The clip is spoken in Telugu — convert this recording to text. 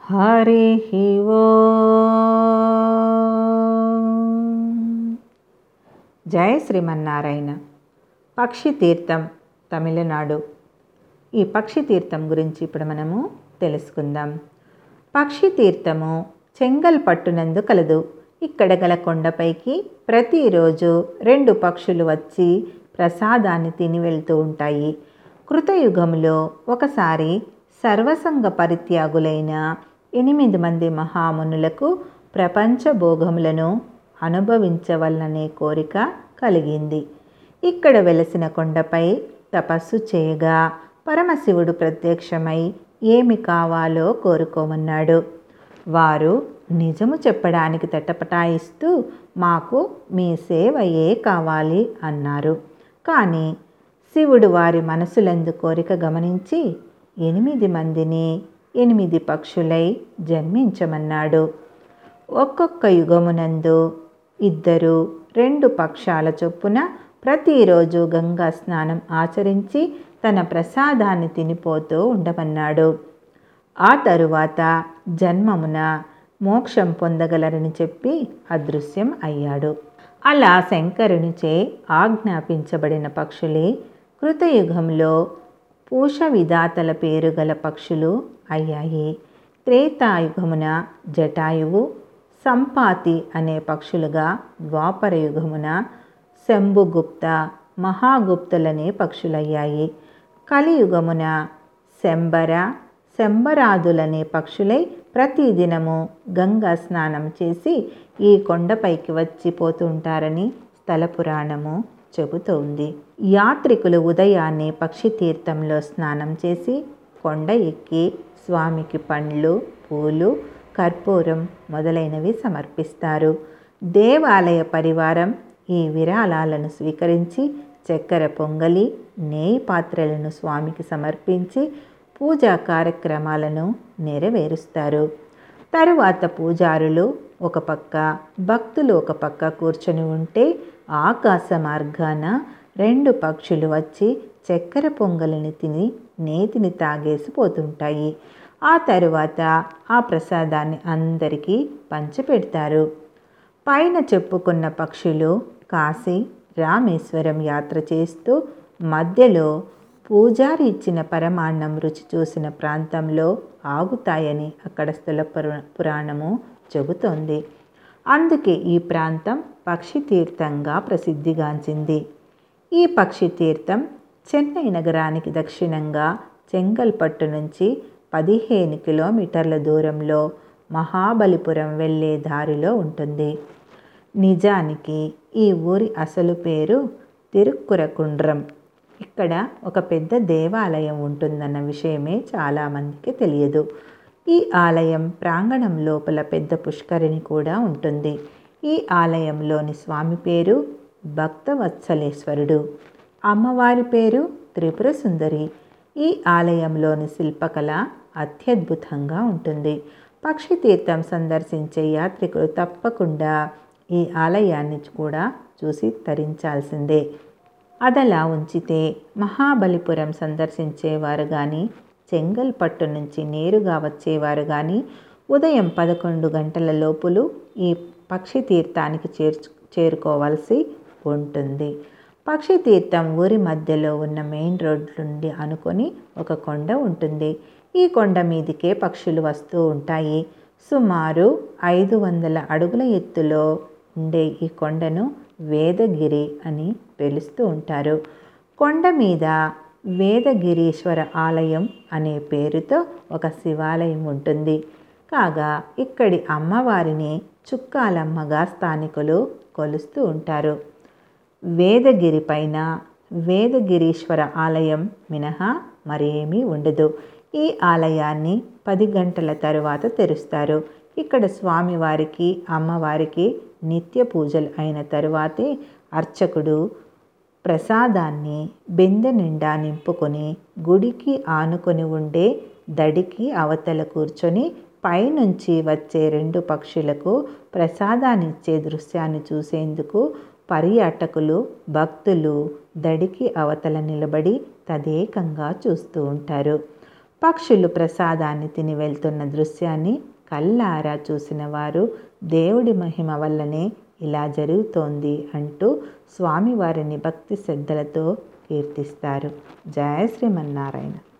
हरिः ఓ జయ శ్రీమన్నారాయణ పక్షి తీర్థం తమిళనాడు ఈ పక్షి తీర్థం గురించి ఇప్పుడు మనము తెలుసుకుందాం పక్షి తీర్థము చెంగల్ పట్టునందు కలదు ఇక్కడ గల కొండపైకి ప్రతిరోజు రెండు పక్షులు వచ్చి ప్రసాదాన్ని తిని వెళ్తూ ఉంటాయి కృతయుగంలో ఒకసారి సర్వసంగ పరిత్యాగులైన ఎనిమిది మంది మహామునులకు ప్రపంచ భోగములను అనుభవించవలననే కోరిక కలిగింది ఇక్కడ వెలసిన కొండపై తపస్సు చేయగా పరమశివుడు ప్రత్యక్షమై ఏమి కావాలో కోరుకోమన్నాడు వారు నిజము చెప్పడానికి తటపటాయిస్తూ మాకు మీ సేవయే కావాలి అన్నారు కానీ శివుడు వారి మనసులందు కోరిక గమనించి ఎనిమిది మందిని ఎనిమిది పక్షులై జన్మించమన్నాడు ఒక్కొక్క యుగమునందు ఇద్దరు రెండు పక్షాల చొప్పున ప్రతిరోజు గంగా స్నానం ఆచరించి తన ప్రసాదాన్ని తినిపోతూ ఉండమన్నాడు ఆ తరువాత జన్మమున మోక్షం పొందగలరని చెప్పి అదృశ్యం అయ్యాడు అలా శంకరునిచే ఆజ్ఞాపించబడిన పక్షులే కృతయుగంలో పూష విధాతల పేరు గల పక్షులు అయ్యాయి త్రేతాయుగమున జటాయువు సంపాతి అనే పక్షులుగా ద్వాపర యుగమున శంభుగుప్త మహాగుప్తులనే పక్షులయ్యాయి కలియుగమున శంబర శంబరాదులనే పక్షులై ప్రతిదినము గంగా స్నానం చేసి ఈ కొండపైకి వచ్చి పోతుంటారని స్థల పురాణము చెబుతోంది యాత్రికులు ఉదయాన్నే పక్షి తీర్థంలో స్నానం చేసి కొండ ఎక్కి స్వామికి పండ్లు పూలు కర్పూరం మొదలైనవి సమర్పిస్తారు దేవాలయ పరివారం ఈ విరాళాలను స్వీకరించి చక్కెర పొంగలి నేయి పాత్రలను స్వామికి సమర్పించి పూజా కార్యక్రమాలను నెరవేరుస్తారు తరువాత పూజారులు ఒక పక్క భక్తులు ఒక పక్క కూర్చొని ఉంటే ఆకాశ మార్గాన రెండు పక్షులు వచ్చి చక్కెర పొంగలిని తిని నేతిని తాగేసి పోతుంటాయి ఆ తరువాత ఆ ప్రసాదాన్ని అందరికీ పంచిపెడతారు పైన చెప్పుకున్న పక్షులు కాశీ రామేశ్వరం యాత్ర చేస్తూ మధ్యలో పూజారి ఇచ్చిన పరమాన్నం రుచి చూసిన ప్రాంతంలో ఆగుతాయని అక్కడ స్థల పురాణము చెబుతోంది అందుకే ఈ ప్రాంతం పక్షి తీర్థంగా ప్రసిద్ధిగాంచింది ఈ పక్షి తీర్థం చెన్నై నగరానికి దక్షిణంగా చెంగల్పట్టు నుంచి పదిహేను కిలోమీటర్ల దూరంలో మహాబలిపురం వెళ్ళే దారిలో ఉంటుంది నిజానికి ఈ ఊరి అసలు పేరు తిరుక్కురకుండ్రం ఇక్కడ ఒక పెద్ద దేవాలయం ఉంటుందన్న విషయమే చాలామందికి తెలియదు ఈ ఆలయం ప్రాంగణం లోపల పెద్ద పుష్కరిణి కూడా ఉంటుంది ఈ ఆలయంలోని స్వామి పేరు భక్తవత్సలేశ్వరుడు అమ్మవారి పేరు త్రిపుర సుందరి ఈ ఆలయంలోని శిల్పకళ అత్యద్భుతంగా ఉంటుంది పక్షి తీర్థం సందర్శించే యాత్రికులు తప్పకుండా ఈ ఆలయాన్ని కూడా చూసి తరించాల్సిందే అదలా ఉంచితే మహాబలిపురం సందర్శించేవారు కానీ చెంగల్పట్టు నుంచి నేరుగా వచ్చేవారు కానీ ఉదయం పదకొండు గంటల లోపులు ఈ పక్షి తీర్థానికి చేర్చు చేరుకోవాల్సి ఉంటుంది పక్షి తీర్థం ఊరి మధ్యలో ఉన్న మెయిన్ రోడ్ నుండి అనుకొని ఒక కొండ ఉంటుంది ఈ కొండ మీదికే పక్షులు వస్తూ ఉంటాయి సుమారు ఐదు వందల అడుగుల ఎత్తులో ఉండే ఈ కొండను వేదగిరి అని పిలుస్తూ ఉంటారు కొండ మీద వేదగిరీశ్వర ఆలయం అనే పేరుతో ఒక శివాలయం ఉంటుంది కాగా ఇక్కడి అమ్మవారిని చుక్కాలమ్మగా స్థానికులు కొలుస్తూ ఉంటారు వేదగిరి పైన వేదగిరీశ్వర ఆలయం మినహా మరేమీ ఉండదు ఈ ఆలయాన్ని పది గంటల తరువాత తెరుస్తారు ఇక్కడ స్వామివారికి అమ్మవారికి నిత్య పూజలు అయిన తరువాతే అర్చకుడు ప్రసాదాన్ని బెందె నిండా నింపుకొని గుడికి ఆనుకొని ఉండే దడికి అవతల కూర్చొని పైనుంచి వచ్చే రెండు పక్షులకు ప్రసాదాన్నిచ్చే దృశ్యాన్ని చూసేందుకు పర్యాటకులు భక్తులు దడికి అవతల నిలబడి తదేకంగా చూస్తూ ఉంటారు పక్షులు ప్రసాదాన్ని తిని వెళ్తున్న దృశ్యాన్ని కళ్ళారా చూసిన వారు దేవుడి మహిమ వల్లనే ఇలా జరుగుతోంది అంటూ స్వామివారిని భక్తి శ్రద్ధలతో కీర్తిస్తారు జయ శ్రీమన్నారాయణ